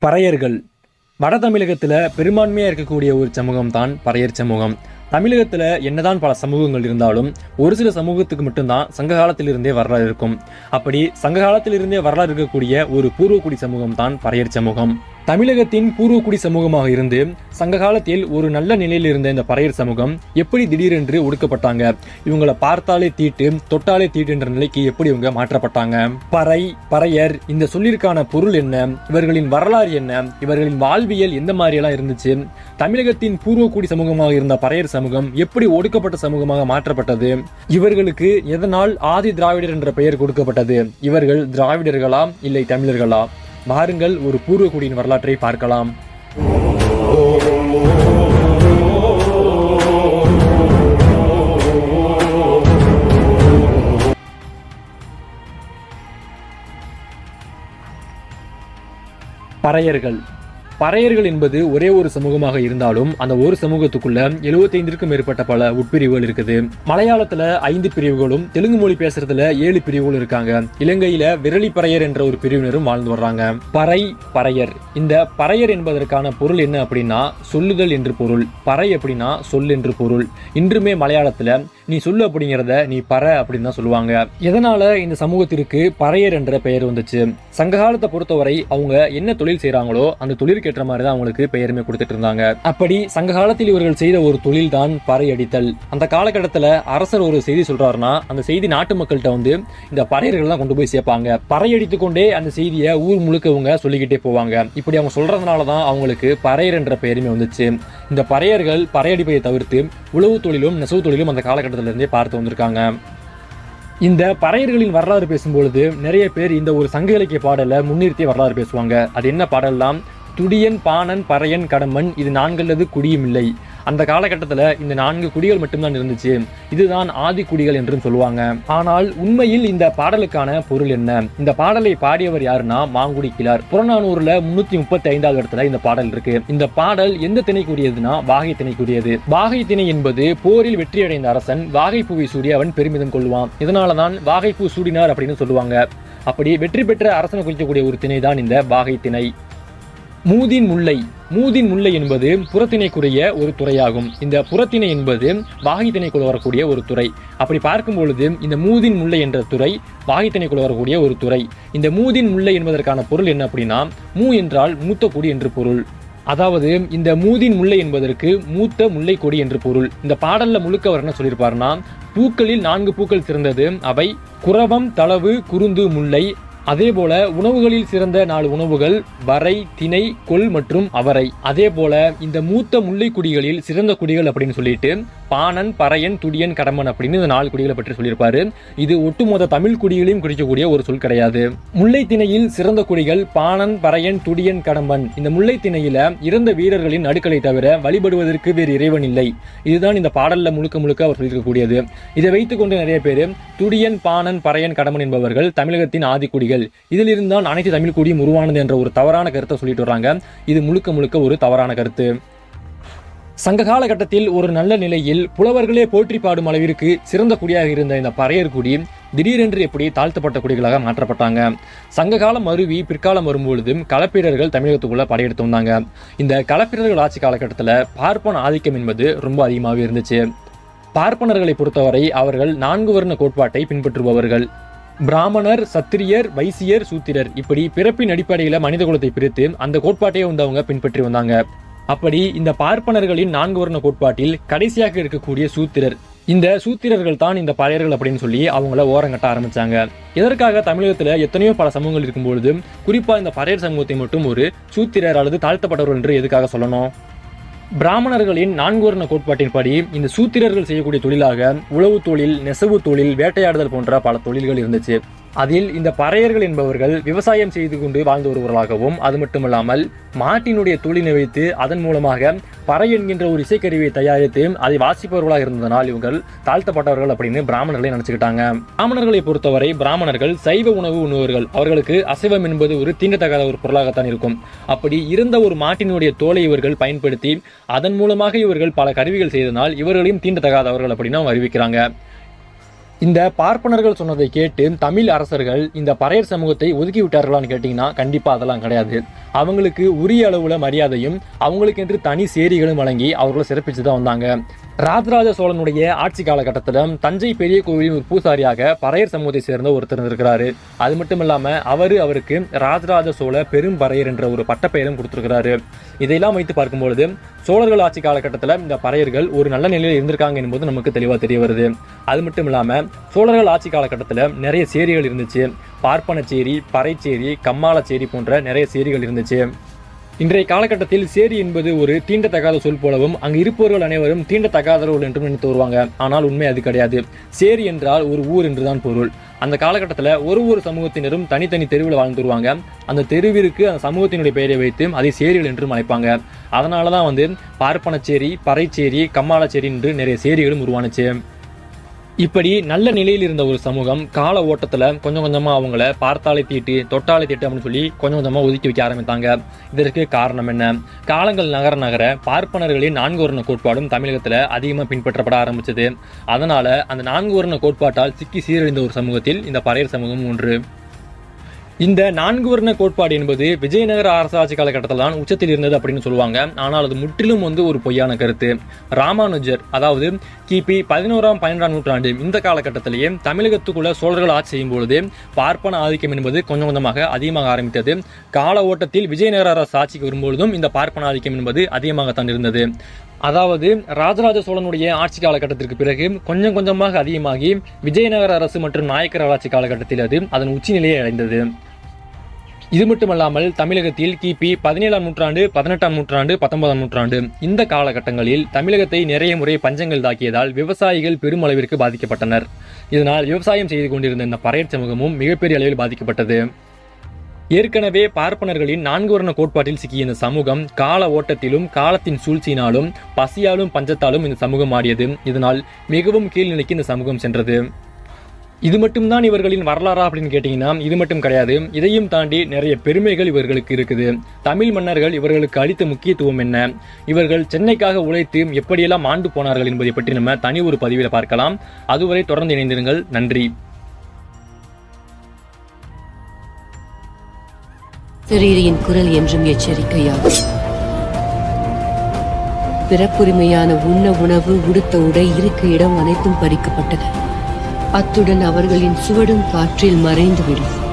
பறையர்கள் வட தமிழகத்தில் பெரும்பான்மையாக இருக்கக்கூடிய ஒரு சமூகம் தான் பறையர் சமூகம் தமிழகத்தில் என்னதான் பல சமூகங்கள் இருந்தாலும் ஒரு சில சமூகத்துக்கு மட்டும்தான் சங்க காலத்திலிருந்தே வரலாறு இருக்கும் அப்படி சங்க காலத்திலிருந்தே வரலாறு இருக்கக்கூடிய ஒரு பூர்வக்குடி சமூகம் தான் பறையர் சமூகம் தமிழகத்தின் பூர்வக்குடி சமூகமாக இருந்து சங்க காலத்தில் ஒரு நல்ல நிலையில் இருந்த இந்த பறையர் சமூகம் எப்படி திடீரென்று ஒடுக்கப்பட்டாங்க இவங்களை பார்த்தாலே தீட்டு தொட்டாலே தீட்டு என்ற நிலைக்கு எப்படி இவங்க மாற்றப்பட்டாங்க பறை பறையர் இந்த சொல்லிற்கான பொருள் என்ன இவர்களின் வரலாறு என்ன இவர்களின் வாழ்வியல் எந்த மாதிரியெல்லாம் இருந்துச்சு தமிழகத்தின் பூர்வக்குடி சமூகமாக இருந்த பறையர் சமூகம் எப்படி ஒடுக்கப்பட்ட சமூகமாக மாற்றப்பட்டது இவர்களுக்கு எதனால் ஆதி திராவிடர் என்ற பெயர் கொடுக்கப்பட்டது இவர்கள் திராவிடர்களா இல்லை தமிழர்களா வாருங்கள் ஒரு பூர்வக்குடியின் வரலாற்றை பார்க்கலாம் பறையர்கள் பறையர்கள் என்பது ஒரே ஒரு சமூகமாக இருந்தாலும் அந்த ஒரு சமூகத்துக்குள்ள 75ற்கும் மேற்பட்ட பல உட்பிரிவுகள் இருக்குது மலையாளத்துல ஐந்து பிரிவுகளும் தெலுங்கு மொழி பேசுறதுல ஏழு பிரிவுகள் இருக்காங்க இலங்கையில விரலி பறையர் என்ற ஒரு பிரிவினரும் வாழ்ந்து வர்றாங்க பறை பறையர் இந்த பறையர் என்பதற்கான பொருள் என்ன அப்படின்னா சொல்லுதல் என்று பொருள் பறை அப்படின்னா சொல் என்று பொருள் இன்றுமே மலையாளத்துல நீ சொல்லு அப்படிங்கிறத நீ பற அப்படின்னு தான் சொல்லுவாங்க எதனால இந்த சமூகத்திற்கு பறையர் என்ற பெயர் வந்துச்சு சங்க காலத்தை பொறுத்தவரை அவங்க என்ன தொழில் செய்றாங்களோ அந்த தொழிலுக்கு ஏற்ற மாதிரி தான் அவங்களுக்கு பெயருமே கொடுத்துட்டு இருந்தாங்க அப்படி சங்க காலத்தில் இவர்கள் செய்த ஒரு தொழில் தான் பறை அடித்தல் அந்த காலகட்டத்துல அரசர் ஒரு செய்தி சொல்றாருன்னா அந்த செய்தி நாட்டு மக்கள்கிட்ட வந்து இந்த பறையர்கள் தான் கொண்டு போய் சேர்ப்பாங்க பறை அடித்து கொண்டே அந்த செய்தியை ஊர் முழுக்க அவங்க சொல்லிக்கிட்டே போவாங்க இப்படி அவங்க சொல்றதுனால தான் அவங்களுக்கு பறையர் என்ற பெயருமே வந்துச்சு இந்த பறையர்கள் பறையடிப்பதை தவிர்த்து உழவு தொழிலும் நெசவு தொழிலும் அந்த காலகட்டத்தில இருந்தே பார்த்து வந்திருக்காங்க இந்த பறையர்களின் வரலாறு பேசும்பொழுது நிறைய பேர் இந்த ஒரு சங்க இலக்கிய பாடலை முன்னிறுத்தி வரலாறு பேசுவாங்க அது என்ன பாடல்லாம் துடியன் பாணன் பறையன் கடம்பன் இது நான்கல்லது குடியும் இல்லை அந்த காலகட்டத்தில் இந்த நான்கு குடிகள் மட்டும்தான் இருந்துச்சு இதுதான் ஆதி குடிகள் என்றும் சொல்லுவாங்க ஆனால் உண்மையில் இந்த பாடலுக்கான பொருள் என்ன இந்த பாடலை பாடியவர் யாருன்னா மாங்குடி கிளார் புறநானூறுல முன்னூத்தி முப்பத்தி ஐந்தாவது இடத்துல இந்த பாடல் இருக்கு இந்த பாடல் எந்த திணைக்குரியதுன்னா வாகை திணைக்குரியது வாகை திணை என்பது போரில் வெற்றியடைந்த அரசன் வாகைப்பூவை சூடி அவன் பெருமிதம் கொள்வான் இதனாலதான் வாகைப்பூ சூடினார் அப்படின்னு சொல்லுவாங்க அப்படி வெற்றி பெற்ற அரசனை குறிக்கக்கூடிய ஒரு திணை தான் இந்த வாகை திணை மூதின் முல்லை மூதின் முல்லை என்பது புறத்திணைக்குரிய ஒரு துறையாகும் இந்த புறத்திணை என்பது வாகித்திணைக்குள்ள வரக்கூடிய ஒரு துறை அப்படி பார்க்கும் பொழுது இந்த மூதின் முல்லை என்ற துறை வாகித்திணைக்குள்ள வரக்கூடிய ஒரு துறை இந்த மூதின் முல்லை என்பதற்கான பொருள் என்ன அப்படின்னா மூ என்றால் மூத்த கொடி என்று பொருள் அதாவது இந்த மூதின் முல்லை என்பதற்கு மூத்த முல்லை கொடி என்று பொருள் இந்த பாடல்ல முழுக்க அவர் என்ன சொல்லியிருப்பாருன்னா பூக்களில் நான்கு பூக்கள் சிறந்தது அவை குரவம் தளவு குறுந்து முல்லை அதே போல உணவுகளில் சிறந்த நாலு உணவுகள் வரை திணை கொல் மற்றும் அவரை அதே போல இந்த மூத்த முல்லை குடிகளில் சிறந்த குடிகள் அப்படின்னு சொல்லிட்டு பாணன் பறையன் துடியன் கடம்பன் அப்படின்னு இந்த நாலு குடிகளை பற்றி சொல்லியிருப்பாரு இது ஒட்டுமொத்த தமிழ் குடிகளையும் குறிக்கக்கூடிய ஒரு சொல் கிடையாது முல்லை திணையில் சிறந்த குடிகள் பாணன் பறையன் துடியன் கடம்பன் இந்த முல்லை திணையில இறந்த வீரர்களின் அடுக்களை தவிர வழிபடுவதற்கு வேறு இறைவன் இல்லை இதுதான் இந்த பாடல்ல முழுக்க முழுக்க அவர் சொல்லியிருக்கக்கூடியது இதை வைத்துக்கொண்டு நிறைய பேர் துடியன் பாணன் பறையன் கடம்பன் என்பவர்கள் தமிழகத்தின் ஆதிக்குடிகள் இதிலிருந்து தான் அனைத்து தமிழ் குடியும் உருவானது என்ற ஒரு தவறான கருத்தை சொல்லிட்டு வர்றாங்க இது முழுக்க முழுக்க ஒரு தவறான கருத்து சங்க காலகட்டத்தில் ஒரு நல்ல நிலையில் புலவர்களே போற்றி பாடும் அளவிற்கு சிறந்த குடியாக இருந்த இந்த பறையர் குடி திடீரென்று எப்படி தாழ்த்தப்பட்ட குடிகளாக மாற்றப்பட்டாங்க சங்க காலம் அருவி பிற்காலம் வரும்பொழுது களப்பிரர்கள் தமிழகத்துக்குள்ள படையெடுத்து வந்தாங்க இந்த களப்பிரர்கள் ஆட்சி காலகட்டத்தில் பார்ப்பன ஆதிக்கம் என்பது ரொம்ப அதிகமாகவே இருந்துச்சு பார்ப்பனர்களை பொறுத்தவரை அவர்கள் நான்கு வர்ண கோட்பாட்டை பின்பற்றுபவர்கள் பிராமணர் சத்திரியர் வைசியர் சூத்திரர் இப்படி பிறப்பின் அடிப்படையில் மனித குலத்தை பிரித்து அந்த கோட்பாட்டையே வந்து அவங்க பின்பற்றி வந்தாங்க அப்படி இந்த பார்ப்பனர்களின் நான்கு வர்ண கோட்பாட்டில் கடைசியாக இருக்கக்கூடிய சூத்திரர் இந்த சூத்திரர்கள் தான் இந்த பறையர்கள் அப்படின்னு சொல்லி அவங்கள ஓரங்கட்ட ஆரம்பிச்சாங்க இதற்காக தமிழகத்துல எத்தனையோ பல சமூகங்கள் இருக்கும்பொழுது குறிப்பா இந்த பறையர் சமூகத்தை மட்டும் ஒரு சூத்திரர் அல்லது தாழ்த்தப்பட்டவர் என்று எதுக்காக சொல்லணும் பிராமணர்களின் நான்கு வர்ண கோட்பாட்டின்படி இந்த சூத்திரர்கள் செய்யக்கூடிய தொழிலாக உழவு தொழில் நெசவு தொழில் வேட்டையாடுதல் போன்ற பல தொழில்கள் இருந்துச்சு அதில் இந்த பறையர்கள் என்பவர்கள் விவசாயம் செய்து கொண்டு வாழ்ந்து வருவர்களாகவும் அது மட்டுமல்லாமல் மாட்டினுடைய தொழிலை வைத்து அதன் மூலமாக பறை என்கின்ற ஒரு இசைக்கருவியை தயாரித்து அதை வாசிப்பவர்களாக இருந்ததனால் இவங்கள் தாழ்த்தப்பட்டவர்கள் அப்படின்னு பிராமணர்களை நினைச்சுக்கிட்டாங்க பிராமணர்களை பொறுத்தவரை பிராமணர்கள் சைவ உணவு உணவர்கள் அவர்களுக்கு அசைவம் என்பது ஒரு தீண்டத்தகாத ஒரு பொருளாகத்தான் இருக்கும் அப்படி இருந்த ஒரு மாட்டினுடைய தோலை இவர்கள் பயன்படுத்தி அதன் மூலமாக இவர்கள் பல கருவிகள் செய்தனால் இவர்களையும் தீண்டத்தகாதவர்கள் அப்படின்னு அவங்க அறிவிக்கிறாங்க இந்த பார்ப்பனர்கள் சொன்னதை கேட்டு தமிழ் அரசர்கள் இந்த பறையர் சமூகத்தை ஒதுக்கி விட்டார்களான்னு கேட்டிங்கன்னா கண்டிப்பாக அதெல்லாம் கிடையாது அவங்களுக்கு உரிய அளவுல மரியாதையும் அவங்களுக்கென்று தனி சேரிகளும் வழங்கி அவர்களை சிறப்பிச்சு தான் வந்தாங்க ராஜராஜ சோழனுடைய ஆட்சி காலகட்டத்தில் தஞ்சை பெரிய கோவிலின் ஒரு பூசாரியாக பறையர் சமூகத்தை சேர்ந்த ஒருத்தர் இருந்திருக்கிறாரு அது மட்டும் இல்லாம அவரு அவருக்கு ராஜராஜ சோழ பெரும் பறையர் என்ற ஒரு பட்டப்பெயரும் கொடுத்திருக்கிறாரு இதையெல்லாம் வைத்து பார்க்கும்பொழுது சோழர்கள் ஆட்சி காலகட்டத்தில் இந்த பறையர்கள் ஒரு நல்ல நிலையில் இருந்திருக்காங்க என்பது நமக்கு தெளிவாக தெரிய வருது அது மட்டும் இல்லாம சோழர்கள் ஆட்சி காலகட்டத்தில் நிறைய சேரிகள் இருந்துச்சு பார்ப்பனச்சேரி பறைச்சேரி கம்மாளச்சேரி போன்ற நிறைய சேரிகள் இருந்துச்சு இன்றைய காலகட்டத்தில் சேரி என்பது ஒரு தீண்டத்தகாத சொல் போலவும் அங்கு இருப்பவர்கள் அனைவரும் தீண்டத்தகாதவர்கள் என்றும் நினைத்து வருவாங்க ஆனால் உண்மை அது கிடையாது சேரி என்றால் ஒரு ஊர் என்றுதான் பொருள் அந்த காலகட்டத்தில் ஒரு ஒரு சமூகத்தினரும் தனித்தனி தெருவில் வாழ்ந்து வருவாங்க அந்த தெருவிற்கு அந்த சமூகத்தினுடைய பெயரை வைத்து அதை சேரிகள் என்றும் அழைப்பாங்க அதனால தான் வந்து பார்ப்பனச்சேரி பறைச்சேரி கம்மாளச்சேரி என்று நிறைய சேரிகளும் உருவானுச்சு இப்படி நல்ல நிலையில் இருந்த ஒரு சமூகம் கால ஓட்டத்துல கொஞ்சம் கொஞ்சமா அவங்கள பார்த்தாலே தீட்டு தொட்டாலே தீட்டு அப்படின்னு சொல்லி கொஞ்சம் கொஞ்சமா ஒதுக்கி வைக்க ஆரம்பித்தாங்க இதற்கு காரணம் என்ன காலங்கள் நகர நகர பார்ப்பனர்களின் நான்கு வர்ண கோட்பாடும் தமிழகத்துல அதிகமா பின்பற்றப்பட ஆரம்பிச்சது அதனால அந்த நான்கு வர்ண கோட்பாட்டால் சிக்கி சீரழிந்த ஒரு சமூகத்தில் இந்த பறையர் சமூகம் ஒன்று இந்த நான்கு வர்ண கோட்பாடு என்பது விஜயநகர அரசாட்சி காலகட்டத்தில் தான் உச்சத்தில் இருந்தது அப்படின்னு சொல்லுவாங்க ஆனால் அது முற்றிலும் வந்து ஒரு பொய்யான கருத்து ராமானுஜர் அதாவது கிபி பதினோராம் பன்னெண்டாம் நூற்றாண்டு இந்த காலகட்டத்திலேயே தமிழகத்துக்குள்ள சோழர்கள் ஆட்சி செய்யும் பொழுது பார்ப்பன ஆதிக்கம் என்பது கொஞ்சம் கொஞ்சமாக அதிகமாக ஆரம்பித்தது கால ஓட்டத்தில் விஜயநகர அரசு ஆட்சிக்கு வரும்பொழுதும் இந்த பார்ப்பன ஆதிக்கம் என்பது அதிகமாகத்தான் இருந்தது அதாவது ராஜராஜ சோழனுடைய ஆட்சி காலகட்டத்திற்கு பிறகு கொஞ்சம் கொஞ்சமாக அதிகமாகி விஜயநகர அரசு மற்றும் நாயக்கர் ஆட்சி காலகட்டத்தில் அது அதன் உச்சிநிலையை அடைந்தது இது மட்டுமல்லாமல் தமிழகத்தில் கிபி பதினேழாம் நூற்றாண்டு பதினெட்டாம் நூற்றாண்டு பத்தொன்பதாம் நூற்றாண்டு இந்த காலகட்டங்களில் தமிழகத்தை நிறைய முறை பஞ்சங்கள் தாக்கியதால் விவசாயிகள் பெருமளவிற்கு பாதிக்கப்பட்டனர் இதனால் விவசாயம் செய்து கொண்டிருந்த இந்த பறையர் சமூகமும் மிகப்பெரிய அளவில் பாதிக்கப்பட்டது ஏற்கனவே பார்ப்பனர்களின் நான்கு வர்ண கோட்பாட்டில் சிக்கிய இந்த சமூகம் கால ஓட்டத்திலும் காலத்தின் சூழ்ச்சியினாலும் பசியாலும் பஞ்சத்தாலும் இந்த சமூகம் ஆடியது இதனால் மிகவும் கீழ்நிலைக்கு இந்த சமூகம் சென்றது இது மட்டும்தான் இவர்களின் வரலாறா அப்படின்னு கேட்டிங்கன்னா இது மட்டும் கிடையாது இதையும் தாண்டி நிறைய பெருமைகள் இவர்களுக்கு இருக்குது தமிழ் மன்னர்கள் இவர்களுக்கு அளித்த முக்கியத்துவம் என்ன இவர்கள் சென்னைக்காக உழைத்து எப்படியெல்லாம் ஆண்டு போனார்கள் என்பதை பற்றி நம்ம தனி ஒரு பதிவில் பார்க்கலாம் அதுவரை தொடர்ந்து இணைந்திருங்கள் நன்றி சிறீரியின் குரல் என்றும் எச்சரிக்கையாகும் பிறப்புரிமையான உண்ண உணவு உடுத்த உடை இருக்க இடம் அனைத்தும் பறிக்கப்பட்டன அத்துடன் அவர்களின் சுவடும் காற்றில் மறைந்துவிடும்